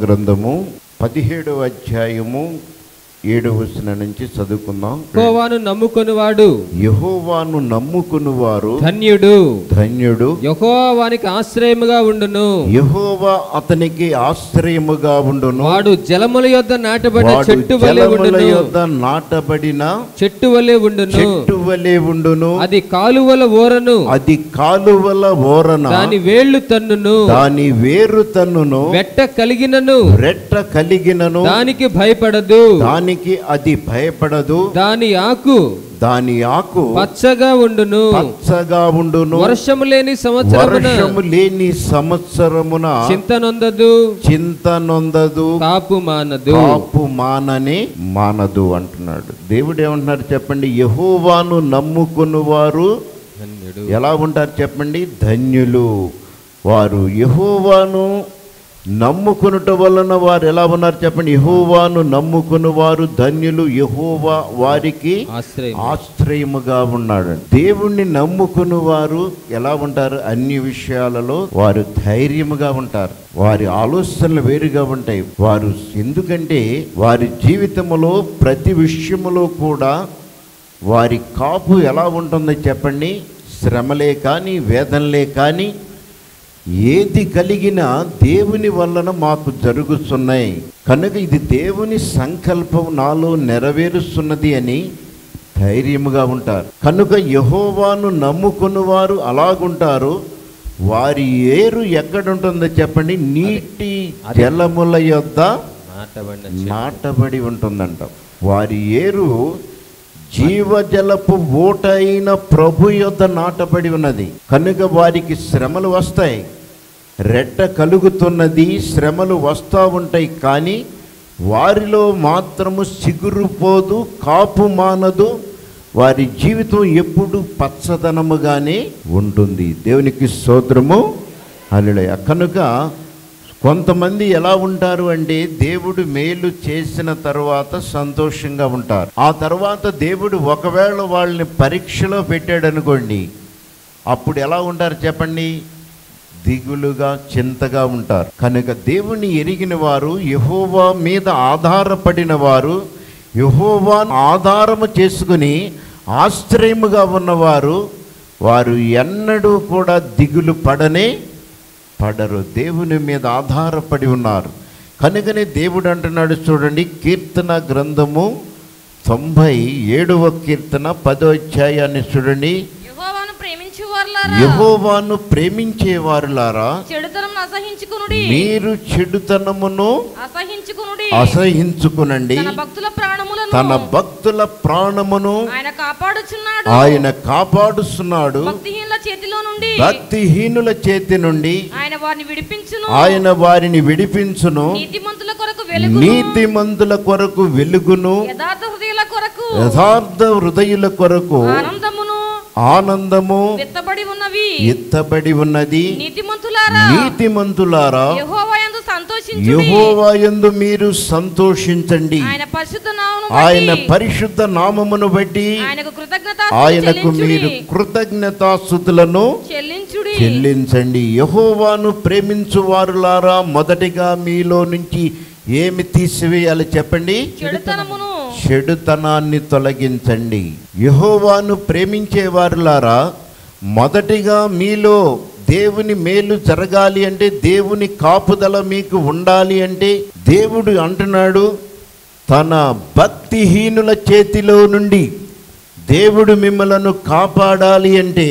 గ్రంథము పదిహేడవ అధ్యాయము ఏడవ వచనం నుంచి చదువుకుందాం యెహోవాను నమ్ముకొనివాడు యహోవాను నమ్ముకుని వారు ధన్యుడు ధన్యుడు యెహోవా వానికి ఆశ్రయముగా ఉండును యహోవా అతనికి ఆశ్రయముగా ఉండును వాడు జలముల యొద్ద నాటబడిన వాడు చెట్టు వలె జలముల ఉండును యొద్ద నాటబడిన చెట్టు వలె ఉండును చెట్టు వలె ఉండును అది కాలువల ఓరను అది కాలువల ఓరన దాని వేళ్లు తన్నును దాని వేరు తన్నును వెట్ట కలిగినను రెట్ట కలిగినను దానికి భయపడదు దానికి అది భయపడదు దాని ఆకు దాని ఆకు పచ్చగా ఉండును పచ్చగా ఉండును వర్షము లేని సంవత్సరమున వర్షము లేని సంవత్సరమున చింత నొందదు చింత నొందదు కాపు మానదు కాపు మానని మానదు అంటున్నాడు దేవుడు ఏమంటున్నారు చెప్పండి యహోవాను నమ్ముకుని వారు ధన్యుడు. ఎలా ఉంటారు చెప్పండి ధన్యులు వారు యహోవాను నమ్ముకునుట వలన వారు ఎలా ఉన్నారు చెప్పండి యహోవాను నమ్ముకుని వారు ధన్యులు యహోవా వారికి ఆశ్రయం ఆశ్రయముగా ఉన్నాడు దేవుణ్ణి నమ్ముకుని వారు ఎలా ఉంటారు అన్ని విషయాలలో వారు ధైర్యముగా ఉంటారు వారి ఆలోచనలు వేరుగా ఉంటాయి వారు ఎందుకంటే వారి జీవితంలో ప్రతి విషయములో కూడా వారి కాపు ఎలా ఉంటుందో చెప్పండి శ్రమలే కానీ వేదనలే కానీ ఏది కలిగినా దేవుని వలన మాకు జరుగుతున్నాయి కనుక ఇది దేవుని సంకల్పం నాలో నెరవేరుస్తున్నది అని ధైర్యముగా ఉంటారు కనుక యహోవాను నమ్ముకుని వారు అలాగుంటారు వారి ఏరు ఎక్కడుంటుందో చెప్పండి నీటి జలముల యొద్ద నాటబడిన చెట్టు. నాటబడి ఉంటుందంట వారి ఏరు జీవజలపు ఊట అయిన ప్రభు యొద్ద నాటబడి ఉన్నది కనుక వారికి శ్రమలు వస్తాయి రెట్ట కలుగుతున్నది శ్రమలు వస్తూ ఉంటాయి కానీ వారిలో మాత్రము సిగురుపోదు కాపు మానదు వారి జీవితం ఎప్పుడు పచ్చదనముగానే ఉంటుంది దేవునికి స్తోత్రము అల్లుడయ్య కనుక కొంతమంది ఎలా ఉంటారు అంటే దేవుడు మేలు చేసిన తర్వాత సంతోషంగా ఉంటారు ఆ తర్వాత దేవుడు ఒకవేళ వాళ్ళని పరీక్షలో పెట్టాడు అనుకోండి అప్పుడు ఎలా ఉంటారు చెప్పండి దిగులుగా చింతగా ఉంటారు కనుక దేవుని ఎరిగిన వారు యహోవా మీద ఆధారపడిన వారు యహోవా ఆధారము చేసుకుని ఆశ్రయముగా ఉన్నవారు వారు ఎన్నడూ కూడా దిగులు పడనే పడరు దేవుని మీద ఆధారపడి ఉన్నారు కనుకనే దేవుడు అంటున్నాడు చూడండి కీర్తన గ్రంథము తొంభై ఏడవ కీర్తన పదో అధ్యాయాన్ని చూడండి యెహోవాను ప్రేమించు వారులారా యహోవాను ప్రేమించేవారులారా చెడుతనం అసహించుకునుడి మీరు చెడుతనమును అసహించుకునుడి అసహించుకునండి తన భక్తుల ప్రాణములను తన భక్తుల ప్రాణమును ఆయన కాపాడుచున్నాడు ఆయన కాపాడుస్తున్నాడు భక్తిహీనుల చేతిలో నుండి భక్తిహీనుల చేతి నుండి ఆయన వారిని విడిపించును ఆయన వారిని విడిపించును నీతిమంతుల కొరకు వెలుగును నీతిమంతుల కొరకు వెలుగును యథార్థ హృదయుల కొరకు యథార్థ హృదయుల కొరకు ఆనందమును ఆనందము విత్తబడి ఉన్నవి ఎత్తబడి ఉన్నది నీతిమంతులారా నీతిమంతులారా యెహోవా యందు సంతోషించుడి యహోవా యందు మీరు సంతోషించండి ఆయన పరిశుద్ధ నామమును ఆయన బట్టి పరిశుద్ధ నామమును బట్టి ఆయనకు కృతజ్ఞత ఆయనకు మీరు కృతజ్ఞతాస్థుతులను చెల్లించుడి చెల్లించండి యహోవాను ప్రేమించు వారులారా మొదటిగా మీలో నుంచి ఏమి తీసివేయాలి చెప్పండి చెడుతనమును చెడుతనాన్ని తొలగించండి యహోవాను ప్రేమించేవారులారా మొదటిగా మీలో దేవుని మేలు జరగాలి అంటే దేవుని కాపుదల మీకు ఉండాలి అంటే దేవుడు అంటున్నాడు తన భక్తిహీనుల చేతిలో నుండి దేవుడు మిమ్మలను కాపాడాలి అంటే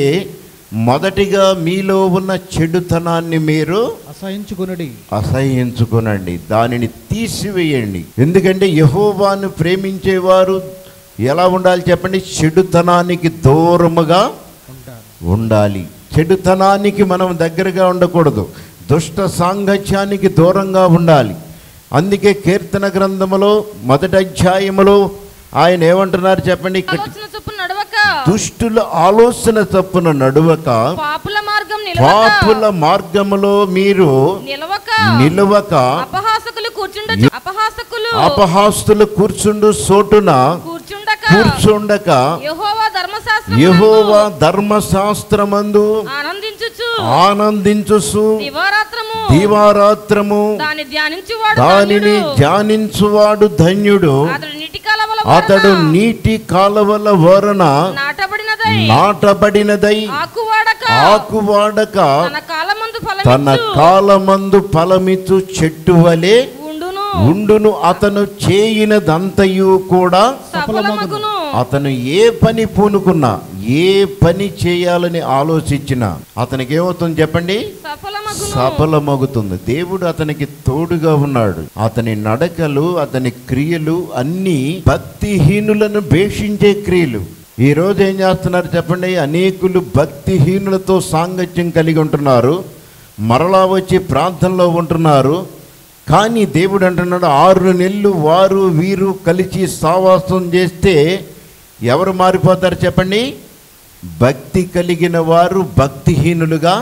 మొదటిగా మీలో ఉన్న చెడుతనాన్ని మీరు అసహించుకునుడి అసహ్యించుకునండి దానిని తీసివేయండి ఎందుకంటే యహోవాను ప్రేమించేవారు ఎలా ఉండాలి చెప్పండి చెడుతనానికి దూరముగా ఉంటారు ఉండాలి చెడుతనానికి మనం దగ్గరగా ఉండకూడదు దుష్ట సాంగత్యానికి దూరంగా ఉండాలి అందుకే కీర్తన గ్రంథములో మొదటి అధ్యాయములో ఆయన ఏమంటున్నారు చెప్పండి ఆలోచన చొప్పున నడవక దుష్టుల ఆలోచన తప్పున నడువక పాపుల మార్గం నిలవక పాపుల మార్గములో మీరు నిలవక నిలవక అపహాసకులు కూర్చుండ అపహాసకులు అపహాస్తులు కూర్చుండు చోటున కూర్చుండక కూర్చుండక యెహోవా ధర్మశాస్త్రం యెహోవా ధర్మశాస్త్రమందు ఆనందించుచు ఆనందించుసు దివారాత్రము దీవారాత్రము దాన్ని ధ్యానించువాడు దానిని ధన్యుడు. ధ్యానించువాడు ధన్యుడు అతడు నీటి కాలవల అతడు వలన నీటి కాలవల వరన నాటబడినదై నాటబడినదై ఆకువాడక ఆకువాడక తన కాలమందు తన ఫలమిచ్చు కాలమందు ఫలమిచ్చు చెట్టు వలె ఉండును ఉండును అతను చేయినదంతయు కూడా సఫలమగును అతను ఏ పని పూనుకున్నా ఏ పని చేయాలని ఆలోచించినా అతనికి ఏమవుతుంది చెప్పండి సఫలమగును సఫలమగుతుంది దేవుడు అతనికి తోడుగా ఉన్నాడు అతని నడకలు అతని క్రియలు అన్నీ భక్తిహీనులను భేషించే క్రియలు ఈ రోజు ఏం చేస్తున్నారు చెప్పండి అనేకులు భక్తిహీనులతో సాంగత్యం కలిగి ఉంటున్నారు మరలా వచ్చి ప్రార్థనలో ఉంటున్నారు కానీ దేవుడు అంటున్నాడు ఆరు నెలలు వారు వీరు కలిసి సావాసం చేస్తే ఎవరు మారిపోతారు చెప్పండి భక్తి కలిగిన వారు భక్తిహీనులుగా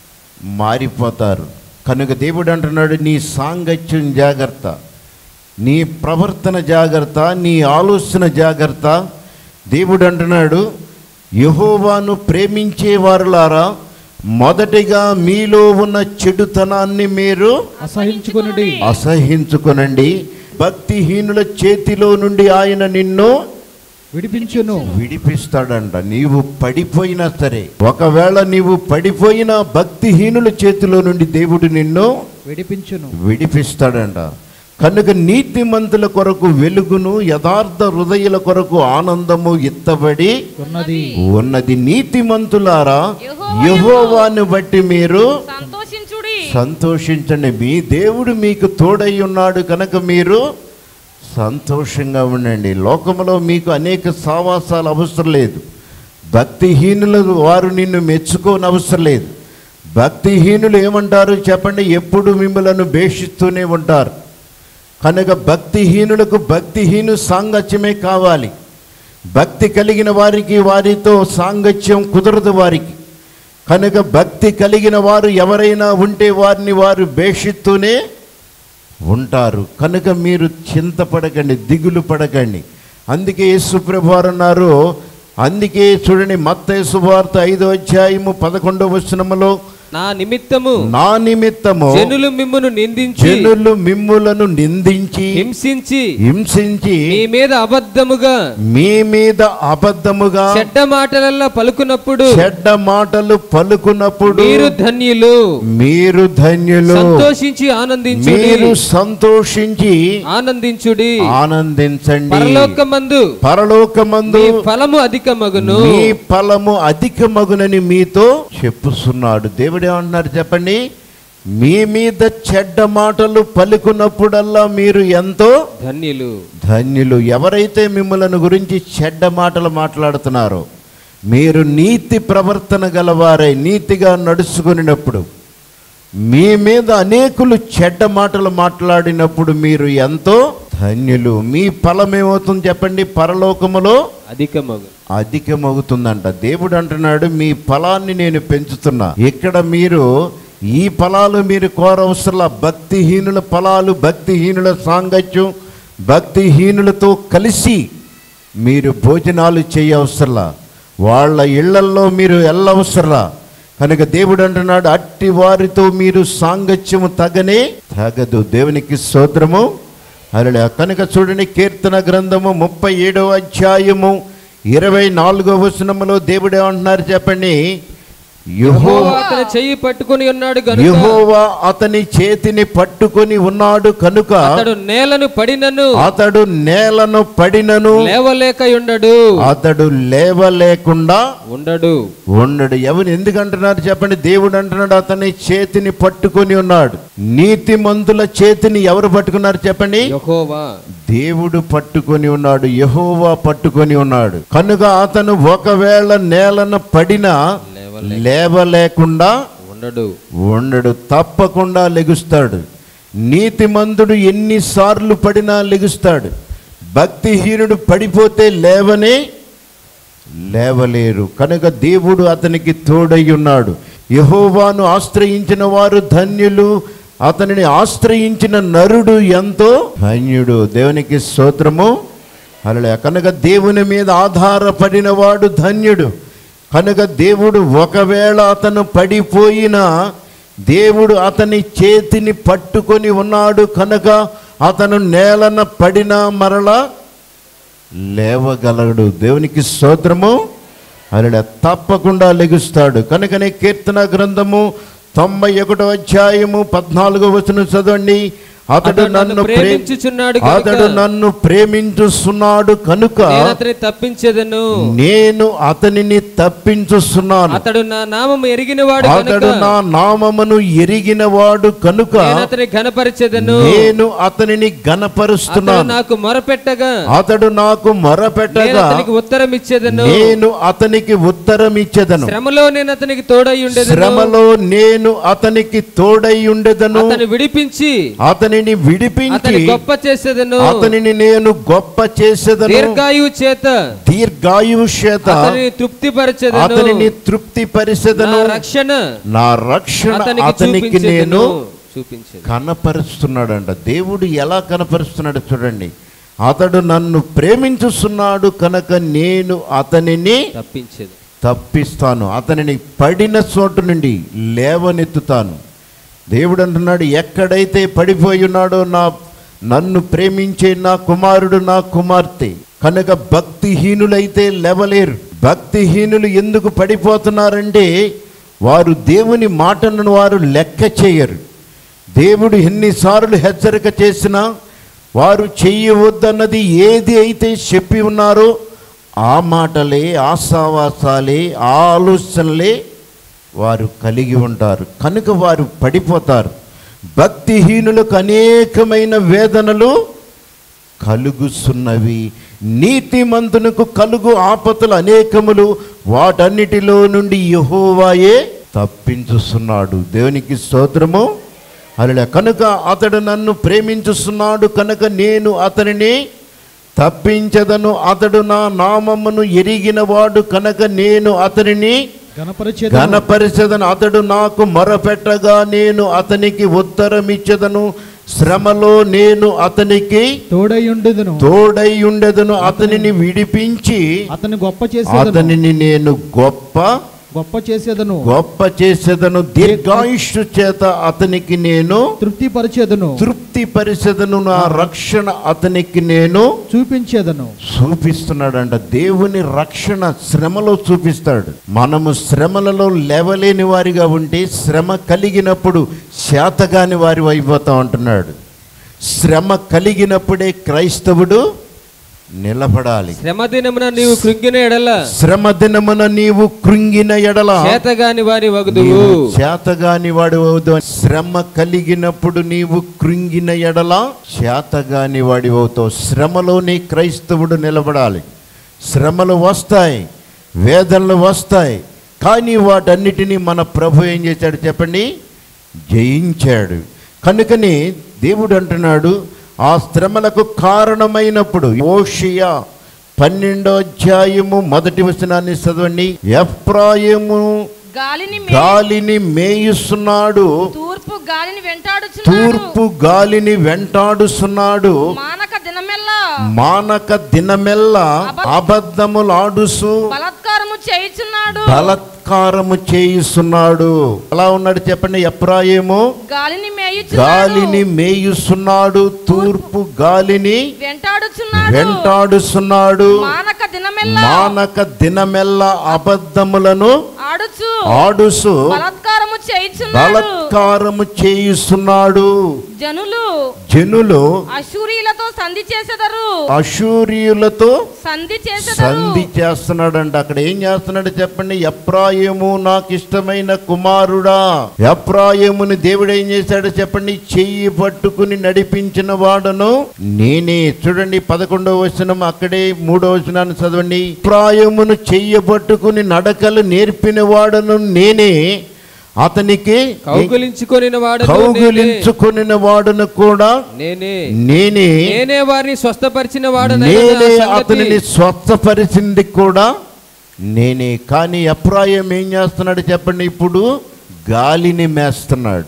మారిపోతారు కనుక దేవుడు అంటున్నాడు నీ సాంగత్యం జాగ్రత్త నీ ప్రవర్తన జాగ్రత్త నీ ఆలోచన జాగ్రత్త దేవుడు అంటున్నాడు యహోవాను ప్రేమించే వారులారా మొదటిగా మీలో ఉన్న చెడుతనాన్ని మీరు అసహించుకొనుడి అసహించుకొనండి భక్తిహీనుల చేతిలో నుండి ఆయన నిన్ను విడిపించును విడిపిస్తాడంట నీవు పడిపోయినా సరే ఒకవేళ నీవు పడిపోయిన భక్తిహీనుల చేతిలో నుండి దేవుడు నిన్ను విడిపించును విడిపిస్తాడంట కనుక నీతిమంతుల కొరకు వెలుగును యథార్థ హృదయుల కొరకు ఆనందము ఇత్తబడి ఉన్నది ఉన్నది నీతిమంతులారా యహోవాను బట్టి మీరు సంతోషించుడి సంతోషించండి మీ దేవుడు మీకు తోడై ఉన్నాడు కనుక మీరు సంతోషంగా ఉండండి లోకంలో మీకు అనేక సావాసాలు అవసరం లేదు భక్తిహీనులు వారు నిన్ను మెచ్చుకోని అవసరం లేదు భక్తిహీనులు ఏమంటారు చెప్పండి ఎప్పుడు మిమ్మలను భేషిస్తూనే ఉంటారు కనుక భక్తిహీనులకు భక్తిహీను సాంగత్యమే కావాలి భక్తి కలిగిన వారికి వారితో సాంగత్యం కుదరదు వారికి కనుక భక్తి కలిగిన వారు ఎవరైనా ఉంటే వారిని వారు భేషిస్తూనే ఉంటారు కనుక మీరు చింతపడకండి దిగులు పడకండి అందుకే యేసుప్రభు వారు అన్నారు అందుకే చూడండి మత్తయి సువార్త ఐదో అధ్యాయము పదకొండవ వచనములో నా నిమిత్తము నా నిమిత్తము జనులు మిమ్మును నిందించి జనులు మిమ్ములను నిందించి హింసించి హింసించి మీ మీద అబద్ధముగా మీ మీద అబద్ధముగా చెడ్డ మాటలల్లా పలుకున్నప్పుడు చెడ్డ మాటలు పలుకున్నప్పుడు మీరు ధన్యులు మీరు ధన్యులు సంతోషించి ఆనందించుడి మీరు సంతోషించి ఆనందించుడి ఆనందించండి పరలోకమందు పరలోకమందు మీ ఫలము అధికమగును మీ ఫలము అధికమగునని మీతో చెప్పుస్తున్నాడు దేవుడు ఏమంటున్నారు చెప్పండి మీ మీద చెడ్డ మాటలు పలుకున్నప్పుడల్లా మీరు ఎంతో ధన్యులు ధన్యులు ఎవరైతే మిమ్మల్ని గురించి చెడ్డ మాటలు మాట్లాడుతున్నారో మీరు నీతి ప్రవర్తన గలవారై నీతిగా నడుచుకునేటప్పుడు మీ మీద అనేకులు చెడ్డ మాటలు మాట్లాడినప్పుడు మీరు ఎంతో ధన్యులు మీ ఫలం ఏమవుతుంది చెప్పండి పరలోకములో అధికమగు అధికమవుతుందంట దేవుడు అంటున్నాడు మీ ఫలాన్ని నేను పెంచుతున్నా ఇక్కడ మీరు ఈ ఫలాలు మీరు కోరవసరంలా భక్తిహీనుల ఫలాలు భక్తిహీనుల సాంగత్యం భక్తిహీనులతో కలిసి మీరు భోజనాలు చేయవసరంలా వాళ్ళ ఇళ్లల్లో మీరు వెళ్ళవసరంలా కనుక దేవుడు అంటున్నాడు అట్టి వారితో మీరు సాంగత్యము తగనే తగదు దేవునికి స్తోత్రము అలా కనుక చూడండి కీర్తన గ్రంథము ముప్పై ఏడవ అధ్యాయము ఇరవై నాలుగో వచనములో దేవుడు ఏమంటున్నారు చెప్పండి యెహోవా యహోవా అతని చెయ్యి పట్టుకుని ఉన్నాడు గనుక యహోవా అతని చేతిని పట్టుకొని ఉన్నాడు కనుక అతడు నేలను పడినను అతడు నేలను పడినను లేవలేక ఉండడు అతడు లేవలేకుండా ఉండడు ఉండడు ఎవరు ఎందుకు అంటున్నారు చెప్పండి దేవుడు అంటున్నాడు అతని చేతిని పట్టుకొని ఉన్నాడు నీతి మంతుల చేతిని ఎవరు పట్టుకున్నారు చెప్పండి యెహోవా దేవుడు పట్టుకొని ఉన్నాడు యహోవా పట్టుకొని ఉన్నాడు కనుక అతను ఒకవేళ నేలను పడినా లేవలేక లేవలేకుండా ఉండడు ఉండడు తప్పకుండా లెగుస్తాడు నీతిమంతుడు ఎన్నిసార్లు పడినా లెగుస్తాడు భక్తిహీనుడు పడిపోతే లేవనే లేవలేరు కనుక దేవుడు అతనికి తోడై ఉన్నాడు యహోవాను ఆశ్రయించిన వారు ధన్యులు అతనిని ఆశ్రయించిన నరుడు ఎంతో ధన్యుడు దేవునికి స్తోత్రము అలా కనుక దేవుని మీద ఆధారపడిన వాడు ధన్యుడు కనుక దేవుడు ఒకవేళ అతను పడిపోయినా దేవుడు అతని చేతిని పట్టుకొని ఉన్నాడు కనుక అతను నేలన పడినా మరలా లేవగలడు దేవునికి స్తోత్రము అలా తప్పకుండా లెగుస్తాడు కనుకనే కీర్తన గ్రంథము తొంభై ఒకటో అధ్యాయము పద్నాలుగో వచనం చదవండి అతడు నన్ను ప్రే- ప్రేమించుచున్నాడు కనుక అతడు నన్ను ప్రేమించుస్తున్నాడు కనుక నేను అతని తప్పించేదను నేను అతనిని తప్పించుస్తున్నాను అతడు నా నామము ఎరిగినవాడు కనుక అతడు నా నామమును ఎరిగినవాడు కనుక నేను అతని ఘనపరిచెదను నేను అతనిని అతడు గనపరుస్తున్నాను నాకు మొరపెట్టగా అతడు నాకు నేను మొరపెట్టగా అతనికి ఉత్తరం ఇచ్చేదను నేను అతనికి ఉత్తరం ఇచ్చేదను శ్రమలో నేను అతనికి తోడై ఉండేదను శ్రమలో నేను అతనికి తోడై ఉండేదను అతని విడిపించి అతనిని విడిపించి అతని గొప్ప చేసేదను అతనిని నేను గొప్ప చేసేదను దీర్ఘాయువు చేత దీర్ఘాయువు చేత అతనిని తృప్తిపరచెదను అతనిని తృప్తి పరిచెదను నా రక్షణ నా రక్షణ అతనికి అతనికి చూపించెదను నేను చూపించేది కనపరుస్తున్నాడంట దేవుడు ఎలా కనపరుస్తున్నాడు చూడండి అతడు నన్ను ప్రేమించుస్తున్నాడు కనుక నేను అతనిని తప్పించేది తప్పిస్తాను అతనిని పడిన చోటు నుండి లేవనెత్తుతాను దేవుడు అంటున్నాడు ఎక్కడైతే పడిపోయి ఉన్నాడో నా నన్ను ప్రేమించే నా కుమారుడు నా కుమార్తె కనుక భక్తిహీనులైతే లేవలేరు భక్తిహీనులు ఎందుకు పడిపోతున్నారంటే వారు దేవుని మాటలను వారు లెక్క చేయరు దేవుడు ఎన్నిసార్లు హెచ్చరిక చేసినా వారు చెయ్యవద్దన్నది ఏది అయితే చెప్పి ఉన్నారో ఆ మాటలే ఆశావాసాలే ఆ ఆలోచనలే వారు కలిగి ఉంటారు కనుక వారు పడిపోతారు భక్తిహీనులకు అనేకమైన వేదనలు కలుగుతున్నవి నీతిమంతునకు కలుగు ఆపతులు అనేకములు వాటన్నిటిలో నుండి యెహోవాయే తప్పించుస్తున్నాడు దేవునికి స్తోత్రము అలా కనుక అతడు నన్ను ప్రేమించుస్తున్నాడు కనుక నేను అతనిని తప్పించదను అతడు నా నామమును ఎరిగినవాడు కనుక నేను అతనిని గణపరిచేదను ఘనపరిచదను అతడు నాకు మొరపెట్టగా నేను అతనికి ఉత్తరం ఇచ్చదను శ్రమలో నేను అతనికి తోడై ఉండేదను తోడై ఉండెదను అతనిని విడిపించి అతని గొప్ప చేసేదను అతనిని నేను గొప్ప గొప్ప చేసేదను గొప్ప చేసేదను దీర్ఘాయుష్షు చేత అతనికి నేను తృప్తి పరిచేదను తృప్తి పరిచెదను నా రక్షణ అతనికి నేను చూపించేదను చూపిస్తున్నాడంట దేవుని రక్షణ శ్రమలో చూపిస్తాడు మనము శ్రమలలో లేవలేని వారిగా ఉంటే శ్రమ కలిగినప్పుడు శాతగాని వారి అయిపోతాం అంటున్నాడు శ్రమ కలిగినప్పుడే క్రైస్తవుడు నిలబడాలి శ్రమ దినమున నీవు కృంగిన ఎడల శ్రమ దినమున నీవు కృంగిన ఎడల చేతగాని వారి వగుదువు నీవు చేతగాని వాడు అవుతావు శ్రమ కలిగినప్పుడు నీవు కృంగిన ఎడల చేతగాని వాడి అవుతావు శ్రమలోనే క్రైస్తవుడు నిలబడాలి శ్రమలు వస్తాయి వేదనలు వస్తాయి కానీ వాటన్నిటినీ మన ప్రభు ఏం చేశాడు చెప్పండి జయించాడు కనుకని దేవుడు అంటున్నాడు ఆ శ్రమలకు కారణమైనప్పుడు ఓషియా పన్నెండో అధ్యాయము మొదటి వచనాన్ని చదవండి ఎఫ్రాయిము గాలిని మే- గాలిని మేయుస్తున్నాడు తూర్పు గాలిని వెంటాడుచున్నాడు తూర్పు గాలిని వెంటాడుస్తున్నాడు మానక దినమెల్లా మానక దినమెల్లా అబద్ధములాడుసు బలాత్కారము చేయుచున్నాడు బలత్కారము చేయిస్తున్నాడు అలా ఉన్నాడు చెప్పండి ఎప్రాయేమో గాలిని మేయుచున్నాడు గాలిని మేయుస్తున్నాడు తూర్పు గాలిని వెంటాడుచున్నాడు వెంటాడుస్తున్నాడు మానక దినమెల్లా మానక దినమెల్లా అబద్ధములను ఆడుచు ఆడుసు బలాత్కారము చేయుచున్నాడు బలత్కారము చేయిస్తున్నాడు జనులు జనులు అశూరియులతో సంధి చేసెదరు అశూరియులతో సంధి చేసెదరు సంధి చేస్తున్నాడంట అక్కడ ఏం చేస్తున్నాడు చెప్పండి ఎప్రాయము నాకు ఇష్టమైన కుమారుడా ఎప్రాయముని దేవుడు ఏం చేశాడు చెప్పండి చెయ్యి పట్టుకుని నడిపించిన వాడను నేనే చూడండి పదకొండవ వచనం అక్కడే మూడవ వచనాన్ని చదవండి ఎప్రాయమును చెయ్యి పట్టుకుని నడకలు నేర్పిన వాడను నేనే అతనికి కౌగులించుకొని వాడు కౌగులించుకొనిన వాడును కూడా నేనే నేనే నేనే వారిని స్వస్థపరిచిన వాడు నేనే అతనిని స్వస్థపరిచింది కూడా నేనే కానీ అప్రాయం ఏం చేస్తున్నాడు చెప్పండి ఇప్పుడు గాలిని మేస్తున్నాడు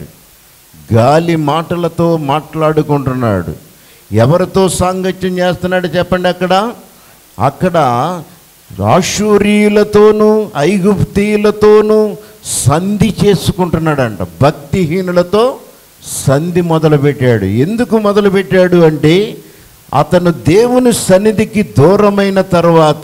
గాలి మాటలతో మాట్లాడుకుంటున్నాడు ఎవరితో సాంగత్యం చేస్తున్నాడు చెప్పండి అక్కడ అక్కడ ఆశూరియులతోనూ ఐగుప్తీయులతోనూ సంధి చేసుకుంటున్నాడంట భక్తిహీనులతో సంధి మొదలుపెట్టాడు ఎందుకు మొదలుపెట్టాడు అంటే అతను దేవుని సన్నిధికి దూరమైన తర్వాత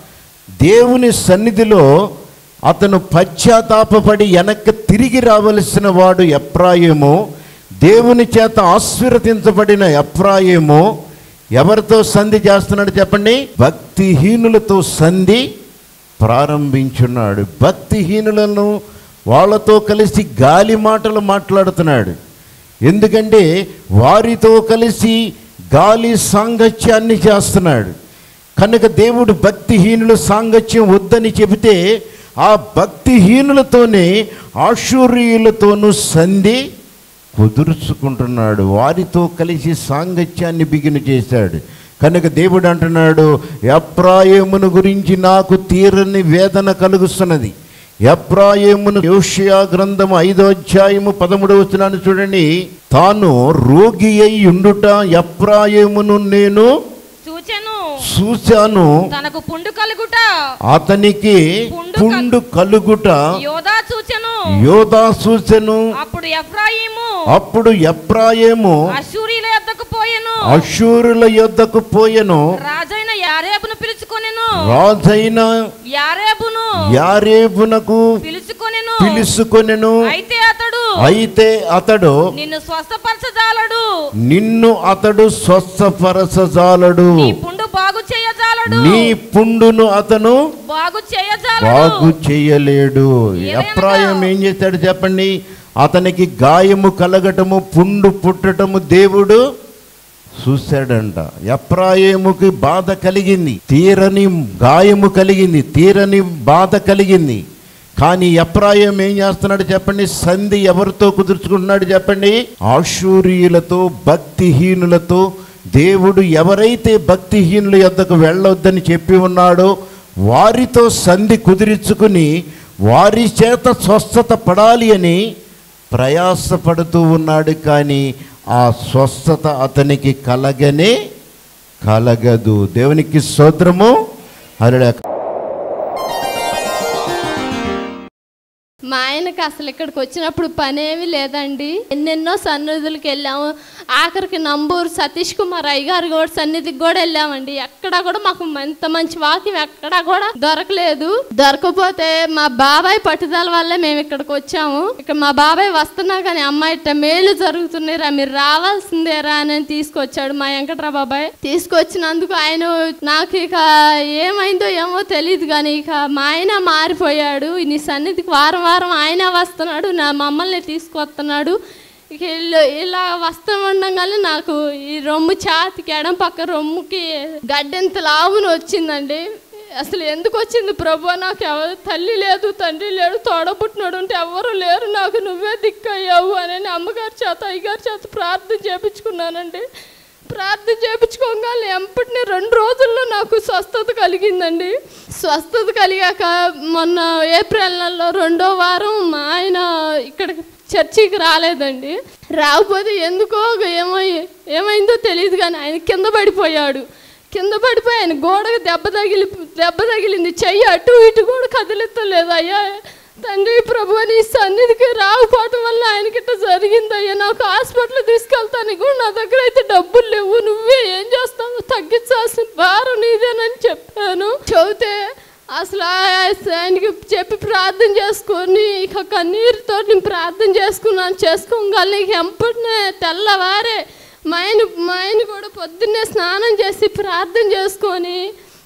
దేవుని సన్నిధిలో అతను పశ్చాత్తాపపడి వెనక్కి తిరిగి రావలసిన వాడు ఎప్రాయేమో దేవుని చేత ఆశీర్వదించబడిన ఎప్రాయేమో ఎవరితో సంధి చేస్తున్నాడు చెప్పండి భక్తిహీనులతో సంధి ప్రారంభించున్నాడు భక్తిహీనులను వాళ్ళతో కలిసి గాలి మాటలు మాట్లాడుతున్నాడు ఎందుకంటే వారితో కలిసి గాలి సాంగత్యాన్ని చేస్తున్నాడు కనుక దేవుడు భక్తిహీనులు సాంగత్యం వద్దని చెబితే ఆ భక్తిహీనులతోనే ఆశూర్యులతోనూ సంధి కుదుర్చుకుంటున్నాడు వారితో కలిసి సాంగత్యాన్ని బిగిన చేశాడు కనుక దేవుడు అంటున్నాడు ఎప్రాయేమును గురించి నాకు తీరని వేదన కలుగుతున్నది ఎప్రాయేమును యోషియా గ్రంథం ఐదో అధ్యాయము పదమూడవ వచనాన్ని చూడండి తాను రోగి అయి ఉండుట ఎప్రాయేమును నేను చూచెను చూశాను తనకు పుండు కలుగుట అతనికి పుండు పుండు కలుగుట యోధా చూచెను యోధా సూచను అప్పుడు ఎఫ్రాయిము అప్పుడు ఎప్రాయేము అశూరిల యొద్దకు పోయెను అశూరుల యొద్దకు పోయెను రాజైన యారేబును పిలుచుకొనెను రాజైన యారేబును యారేబునకు పిలుచుకొనెను పిలుసుకొనెను అయితే అతడు అయితే అతడు నిన్ను స్వస్థపరచజాలడు నిన్ను అతడు స్వస్థపరచజాలడు నీ పుండు బాగు చేయజాలడు నీ పుండును అతను బాగు చేయజాలడు బాగు చేయలేడు ఏలయనగా? ఎప్రాయం ఏం చేశాడు చెప్పండి అతనికి గాయము కలగటము పుండు పుట్టటము దేవుడు చూశాడంట ఎప్రాయేముకి బాధ కలిగింది తీరని గాయము కలిగింది తీరని బాధ కలిగింది కానీ ఎప్రాయం ఏం చేస్తున్నాడు చెప్పండి సంధి ఎవరితో కుదుర్చుకుంటున్నాడు చెప్పండి ఆశూరియులతో భక్తిహీనులతో దేవుడు ఎవరైతే భక్తిహీనుల యొద్దకు వెళ్ళొద్దని చెప్పి ఉన్నాడో వారితో సంధి కుదిరించుకుని వారి చేత స్వస్థత పడాలి అని ప్రయాసపడుతూ ఉన్నాడు కానీ ఆ స్వస్థత అతనికి కలగనే కలగదు దేవునికి స్తోత్రము అలా మా ఆయనకి అసలు ఇక్కడికి వచ్చినప్పుడు పనేమి లేదండి ఎన్నెన్నో సన్నిధులకు వెళ్ళాము ఆఖరికి నంబూరు సతీష్ కుమార్ అయ్య గారు కూడా సన్నిధికి కూడా వెళ్ళామండి ఎక్కడా కూడా మాకు ఎంత మంచి వాక్యం ఎక్కడా కూడా దొరకలేదు దొరకపోతే మా బాబాయ్ పట్టుదల వల్లే మేము ఇక్కడికి వచ్చాము ఇక్కడ మా బాబాయ్ వస్తున్నా కానీ అమ్మాయి ఇట్ట మేలు జరుగుతున్నాయిరా మీరు రావాల్సిందేరా అని తీసుకొచ్చాడు మా వెంకట్రా బాబాయ్ తీసుకొచ్చినందుకు ఆయన నాకు ఇక ఏమైందో ఏమో తెలియదు కానీ ఇక మా ఆయన మారిపోయాడు నీ సన్నిధికి వారం వారం ఆయన వస్తున్నాడు నా మమ్మల్ని తీసుకొస్తున్నాడు ఇక వీళ్ళు ఇలా వస్తూ ఉండగానే నాకు ఈ రొమ్ము ఛాతికి ఎడం పక్క రొమ్ముకి గడ్డెంత లావును వచ్చిందండి అసలు ఎందుకు వచ్చింది ప్రభు నాకు ఎవరు తల్లి లేదు తండ్రి లేడు తోడబుట్టినాడు అంటే ఎవరు లేరు నాకు నువ్వే దిక్కయ్యావు అని అమ్మగారి చేత అయ్యగారి చేత ప్రార్థన చేపించుకున్నానండి ప్రార్థన చేయించుకోగానే ఎంపటిని రెండు రోజుల్లో నాకు స్వస్థత కలిగిందండి స్వస్థత కలిగాక మొన్న ఏప్రిల్ నెలలో రెండో వారం మా ఆయన ఇక్కడికి చర్చికి రాలేదండి రాకపోతే ఎందుకో ఏమై ఏమైందో తెలియదు కానీ ఆయన కింద పడిపోయాడు కింద పడిపోయి ఆయన గోడకు దెబ్బ తగిలి దెబ్బ తగిలింది చెయ్యి అటు ఇటు కూడా కదిలిత్తలేదు అయ్యా తండ్రి ప్రభు నీ సన్నిధికి రాకపోవటం వల్ల ఆయనకి ఇట్లా జరిగిందయ్యా నాకు హాస్పిటల్ తీసుకెళ్తాను కూడా నా దగ్గర అయితే డబ్బులు లేవు నువ్వే ఏం చేస్తావు తగ్గించాల్సిన భారం నీదేనని చెప్పాను చెబితే అసలు ఆ- ఆయనకి చెప్పి ప్రార్థన చేసుకొని ఇక కన్నీరుతో నేను ప్రార్థన చేసుకున్నాను చేసుకోగలను ఇక ఎంపటినే తెల్లవారే మా ఆయన మా ఆయన కూడా పొద్దున్నే స్నానం చేసి ప్రార్థన చేసుకొని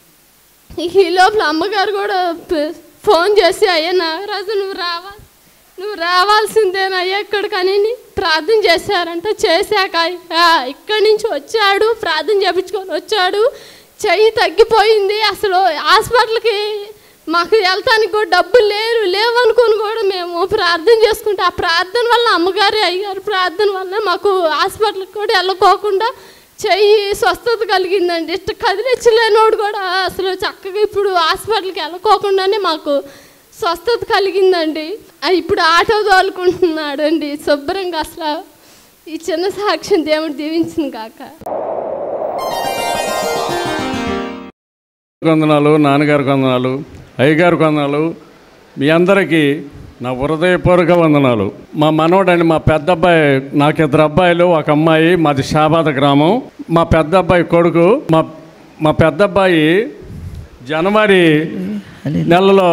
ఇక ఈ లోపల అమ్మగారు కూడా ప- ఫోన్ చేసి అయ్యా నాగరాజు నువ్వు రావా నువ్వు రావాల్సిందేనయ్యా ఇక్కడికని ప్రార్థన చేశారంట చేశాక "ఆ, ఇక్కడి నుంచి వచ్చాడు ప్రార్థన చేపించుకొని వచ్చాడు చెయ్యి తగ్గిపోయింది అసలు హాస్పిటల్కి మాకు వెళ్తానికి కూడా డబ్బులు లేరు లేవనుకొని కూడా మేము ప్రార్థన చేసుకుంటే ఆ ప్రార్థన వల్ల అమ్మగారి అయ్యగారు ప్రార్థన వల్ల మాకు హాస్పిటల్కి కూడా వెళ్ళకోకుండా చెయ్యి స్వస్థత కలిగిందండి ఇష్ట కదిలించలేనోడు కూడా అసలు చక్కగా ఇప్పుడు హాస్పిటల్కి వెళ్ళకోకుండానే మాకు స్వస్థత కలిగిందండి ఆ ఇప్పుడు ఆటో తోలుకుంటున్నాడు అండి శుభ్రంగా అసలు ఈ చిన్న సాక్ష్యం దేవుడు దీవించింది కాక వందనాలు నాన్నగారి వందనాలు అయ్యగారి వందనాలు మీ అందరికీ నా హృదయపూర్వక వందనాలు మా మనవడండి మా పెద్ద అబ్బాయి నాకు ఇద్దరు అబ్బాయిలు ఒక అమ్మాయి మాది షాబాద గ్రామం మా పెద్ద అబ్బాయి కొడుకు మా మా పెద్ద అబ్బాయి జనవరి నెలలో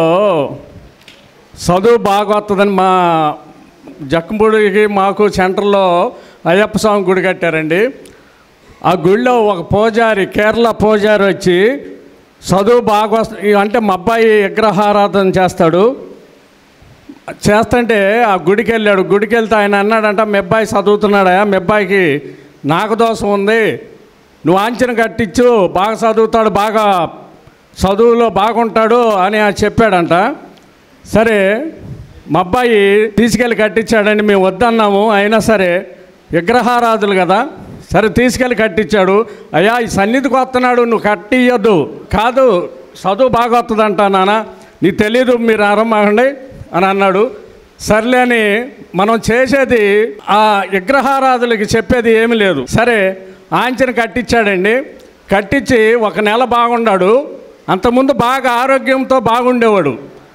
చదువు బాగా వస్తుందని మా జక్కంపూడికి మాకు సెంటర్లో అయ్యప్ప స్వామి గుడి కట్టారండి ఆ గుడిలో ఒక పూజారి కేరళ పూజారి వచ్చి చదువు బాగా వస్త అంటే మా అబ్బాయి విగ్రహారాధన చేస్తాడు చేస్తుంటే ఆ గుడికి వెళ్ళాడు గుడికి వెళ్తే ఆయన అన్నాడంట మీ అబ్బాయి చదువుతున్నాడా మీ అబ్బాయికి నాకు దోషం ఉంది నువ్వు ఆంచన కట్టించు బాగా చదువుతాడు బాగా చదువులో బాగుంటాడు అని ఆయన చెప్పాడంట సరే మా అబ్బాయి తీసుకెళ్ళి కట్టించాడండి మేము వద్దన్నాము అయినా సరే విగ్రహారాధులు కదా సరే తీసుకెళ్ళి కట్టించాడు అయ్యా ఈ సన్నిధికి వస్తున్నాడు నువ్వు కట్టియొద్దు కాదు చదువు బాగా వస్తుందంట నాన్న నీకు తెలీదు మీరు ఆరంభండి అని అన్నాడు సర్లే అని మనం చేసేది ఆ విగ్రహారాధులకి చెప్పేది ఏమీ లేదు సరే ఆంచన కట్టించాడండి కట్టించి ఒక నెల బాగున్నాడు అంతకుముందు బాగా ఆరోగ్యంతో బాగుండేవాడు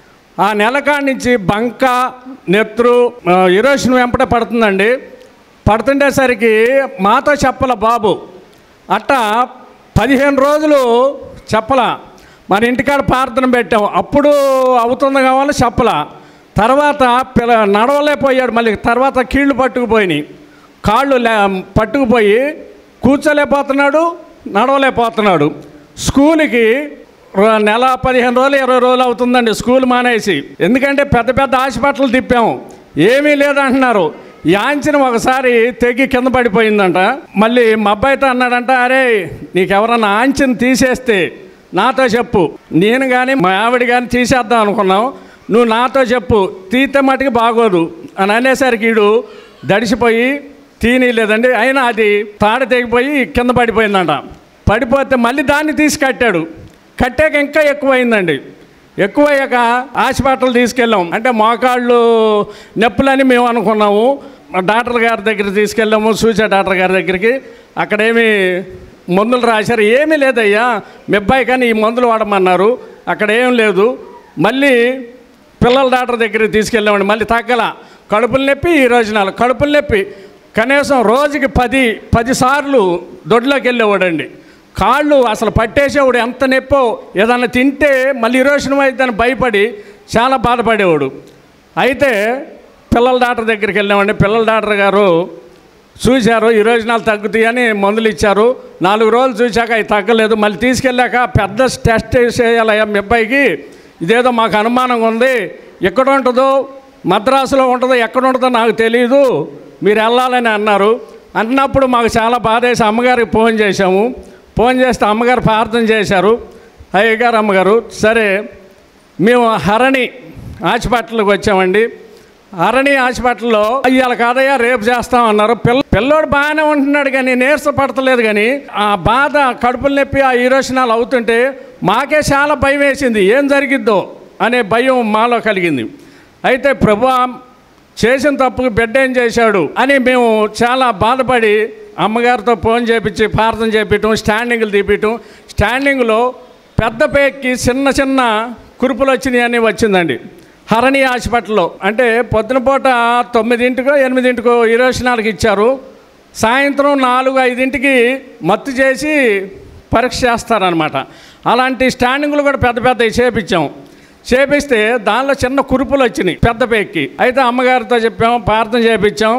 ఆ నెల కాడి నుంచి బంక నెత్రు ఇరోషన్ వెంపట పడుతుందండి పడుతుండేసరికి మాతో చెప్పల బాబు అట్టా పదిహేను రోజులు చెప్పల మన ఇంటికాడ ప్రార్థన పెట్టాం అప్పుడు అవుతుంది కావాలి చెప్పల తర్వాత పిల్ల నడవలేకపోయాడు మళ్ళీ తర్వాత కీళ్ళు పట్టుకుపోయినాయి కాళ్ళు లే పట్టుకుపోయి కూర్చోలేకపోతున్నాడు నడవలేకపోతున్నాడు స్కూల్కి ర- నెల పదిహేను రోజులు ఇరవై రోజులు అవుతుందండి స్కూల్ మానేసి ఎందుకంటే పెద్ద పెద్ద హాస్పిటల్ తిప్పాము ఏమీ లేదంటున్నారు యాంచిన ఒకసారి తెగి కింద పడిపోయిందంట మళ్ళీ మా అబ్బాయితో అన్నాడంట అరే నీకెవరన్నా ఆంచిన తీసేస్తే నాతో చెప్పు నేను కానీ మా ఆవిడ కానీ తీసేద్దాం అనుకున్నాం నువ్వు నాతో చెప్పు తీతే మటుకు బాగోదు అని అనేసరికి వీడు దడిసిపోయి తీయలేదండి అయినా అది తాడ తెగిపోయి కింద పడిపోయిందంట పడిపోతే మళ్ళీ దాన్ని తీసి కట్టాడు కట్టాక ఇంకా ఎక్కువైందండి ఎక్కువయ్యాక హాస్పిటల్ తీసుకెళ్ళాం అంటే మోకాళ్ళు నొప్పులని మేము అనుకున్నాము డాక్టర్ గారి దగ్గర తీసుకెళ్ళాము సూచే డాక్టర్ గారి దగ్గరికి అక్కడేమి మందులు రాశారు ఏమీ లేదయ్యా మీ అబ్బాయి కానీ ఈ మందులు వాడమన్నారు అక్కడ ఏం లేదు మళ్ళీ పిల్లల డాక్టర్ దగ్గరికి తీసుకెళ్ళామండి మళ్ళీ తగ్గల కడుపులు నొప్పి ఈ రోజు నాలుగు కడుపులు నొప్పి కనీసం రోజుకి పది పది సార్లు దొడ్లోకి వెళ్ళేవాడండి కాళ్ళు అసలు పట్టేసేవాడు ఎంత నొప్పో ఏదన్నా తింటే మళ్ళీ ఇరోషణం అయిద్దని భయపడి చాలా బాధపడేవాడు అయితే పిల్లల డాక్టర్ దగ్గరికి వెళ్ళామండి పిల్లల డాక్టర్ గారు చూశారు ఈ రోజు నాలుగు తగ్గుతాయని మందులు ఇచ్చారు నాలుగు రోజులు చూశాక అవి తగ్గలేదు మళ్ళీ తీసుకెళ్ళాక పెద్ద టెస్ట్ చేయాలయ్యా మీ అబ్బాయికి ఇదేదో మాకు అనుమానంగా ఉంది ఎక్కడ ఉంటుందో మద్రాసులో ఉంటుందో ఎక్కడ ఉంటుందో నాకు తెలియదు మీరు వెళ్ళాలని అన్నారు అన్నప్పుడు మాకు చాలా బాధేసి అమ్మగారికి ఫోన్ చేశాము ఫోన్ చేస్తే అమ్మగారు ప్రార్థన చేశారు అయ్యగారు అమ్మగారు సరే మేము హరణి హాస్పిటల్కి వచ్చామండి హరణి హాస్పిటల్లో ఇవాళ కాదయ్యా రేపు చేస్తామన్నారు పిల్ల పిల్లోడు బాగానే ఉంటున్నాడు కానీ నీరస పడతలేదు కానీ ఆ బాధ కడుపులు నొప్పి ఆ ఈరోషనాలు అవుతుంటే మాకే చాలా భయం వేసింది ఏం జరిగిద్దో అనే భయం మాలో కలిగింది అయితే ప్రభు చేసిన తప్పుకు బిడ్డ ఏం చేశాడు అని మేము చాలా బాధపడి అమ్మగారితో ఫోన్ చేపించి ప్రార్థన చేపించడం స్టాండింగ్లు తీపించడం స్టాండింగ్లో పెద్ద పేక్కి చిన్న చిన్న కురుపులు వచ్చినాయి అని వచ్చిందండి హరణి హాస్పిటల్లో అంటే పొద్దున పూట తొమ్మిదింటికో ఎనిమిదింటికో ఇరోషనాలకు ఇచ్చారు సాయంత్రం నాలుగు ఐదింటికి మత్తు చేసి పరీక్ష చేస్తారనమాట అలాంటి స్టాండింగ్లు కూడా పెద్ద పెద్దవి చేపించాం చేపిస్తే దానిలో చిన్న కురుపులు వచ్చినాయి పెద్ద పేక్కి అయితే అమ్మగారితో చెప్పాం ప్రార్థన చేపించాం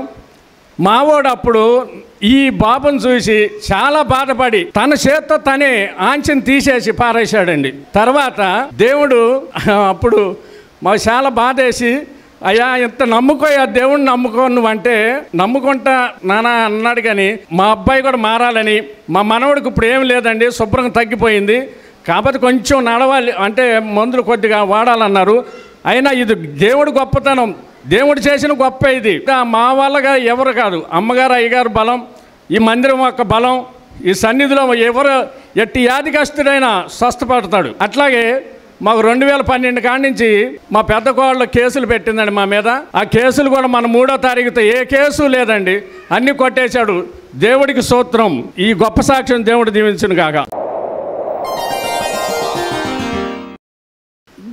మావోడు అప్పుడు ఈ బాబుని చూసి చాలా బాధపడి తన చేత్తో తనే ఆంచెని తీసేసి పారేశాడండి తర్వాత దేవుడు అప్పుడు మాకు చాలా బాధేసి అయ్యా ఇంత నమ్ముకోయా దేవుణ్ణి నమ్ముకో నువ్వు అంటే నమ్ముకుంటా నాన్న అన్నాడు కానీ మా అబ్బాయి కూడా మారాలని మా మనవడికి ఇప్పుడు ఏం లేదండి శుభ్రంగా తగ్గిపోయింది కాకపోతే కొంచెం నడవాలి అంటే మందులు కొద్దిగా వాడాలన్నారు అయినా ఇది దేవుడి గొప్పతనం దేవుడు చేసిన గొప్ప ఇది ఆ మా వాళ్ళగా ఎవరు కాదు అమ్మగారు అయ్యగారు బలం ఈ మందిరం యొక్క బలం ఈ సన్నిధిలో ఎవరు ఎట్టి యాదికస్తుడైనా స్వస్థపడతాడు అట్లాగే మాకు రెండు వేల పన్నెండు కాడి నుంచి మా పెద్ద కోళ్ళు కేసులు పెట్టిందండి మా మీద ఆ కేసులు కూడా మన మూడో తారీఖుతో ఏ కేసు లేదండి అన్ని కొట్టేశాడు దేవుడికి సూత్రం ఈ గొప్ప సాక్ష్యం దేవుడు దీవించును కాక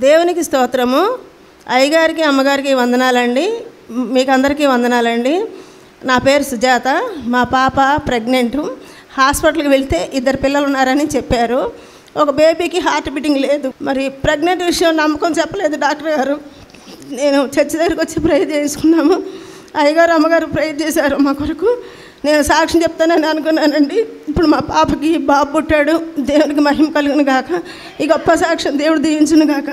దేవునికి స్తోత్రము అయ్యగారికి అమ్మగారికి వందనాలండి మీకు అందరికీ వందనాలండి నా పేరు సుజాత మా పాప ప్రెగ్నెంట్ హాస్పిటల్కి వెళ్తే ఇద్దరు పిల్లలు ఉన్నారని చెప్పారు ఒక బేబీకి హార్ట్ బీటింగ్ లేదు మరి ప్రెగ్నెంట్ విషయం నమ్మకం చెప్పలేదు డాక్టర్ గారు నేను చర్చి దగ్గరికి వచ్చి ప్రేర్ చేసుకున్నాము అయ్యగారు అమ్మగారు ప్రేర్ చేశారు మా కొరకు నేను సాక్ష్యం చెప్తానని అనుకున్నానండి ఇప్పుడు మా పాపకి బాబు పుట్టాడు దేవునికి మహిమ కలుగును గాక ఈ గొప్ప సాక్ష్యం దేవుడు దీవించును గాక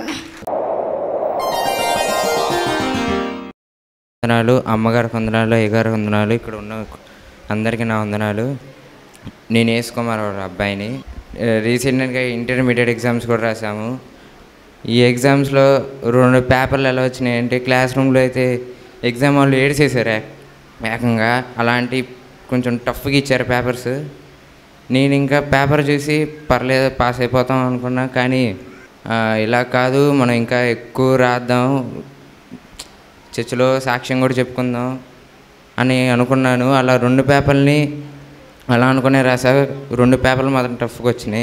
వందనాలు అమ్మగారికి వందనాలు అయ్యగారికి వందనాలు ఇక్కడ ఉన్న అందరికీ నా వందనాలు నేను వేసుకోమారు అబ్బాయిని రీసెంట్గా ఇంటర్మీడియట్ ఎగ్జామ్స్ కూడా రాసాము ఈ ఎగ్జామ్స్లో రెండు పేపర్లు ఎలా వచ్చినాయంటే క్లాస్ రూమ్లో అయితే ఎగ్జామ్ వాళ్ళు ఏడ్చేసారు ఏక- ఏకంగా అలాంటి కొంచెం టఫ్గా ఇచ్చారు పేపర్స్ నేను ఇంకా పేపర్ చూసి పర్లేదు పాస్ అయిపోతాం అనుకున్నా కానీ ఆ, ఇలా కాదు మనం ఇంకా ఎక్కువ రాద్దాం చర్చిలో సాక్ష్యం కూడా చెప్పుకుందాం అని అనుకున్నాను అలా రెండు పేపర్ని అలా అనుకునే రాసా రెండు పేపర్లు మాత్రం టఫ్గా వచ్చినాయి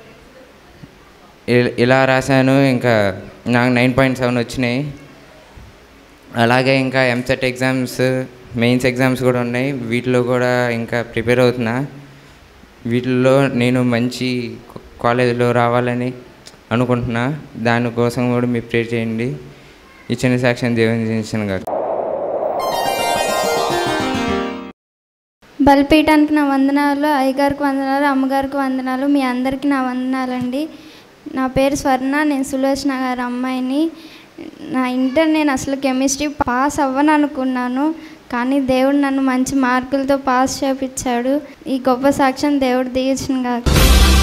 ఇ- ఇలా రాశాను ఇంకా నాకు నైన్ పాయింట్ సెవెన్ వచ్చినాయి అలాగే ఇంకా ఎంసెట్ ఎగ్జామ్స్ మెయిన్స్ ఎగ్జామ్స్ కూడా ఉన్నాయి వీటిలో కూడా ఇంకా ప్రిపేర్ అవుతున్నా వీటిల్లో నేను మంచి కాలేజీలో రావాలని అనుకుంటున్నా దానికోసం కూడా మీరు ప్రేర్ చేయండి ఇచ్చిన సాక్ష్యం దేవుని చేసిన గారు బలిపీయటానికి నా వందనాలు అయ్యగారికి వందనాలు అమ్మగారికి వందనాలు మీ అందరికీ నా వందనాలండి నా పేరు స్వర్ణ నేను సులోచన గారి అమ్మాయిని నా ఇంటర్ నేను అసలు కెమిస్ట్రీ పాస్ అవ్వను అనుకున్నాను కానీ దేవుడు నన్ను మంచి మార్కులతో పాస్ చేపించాడు ఈ గొప్ప సాక్ష్యం దేవుడు దిగించిన కాక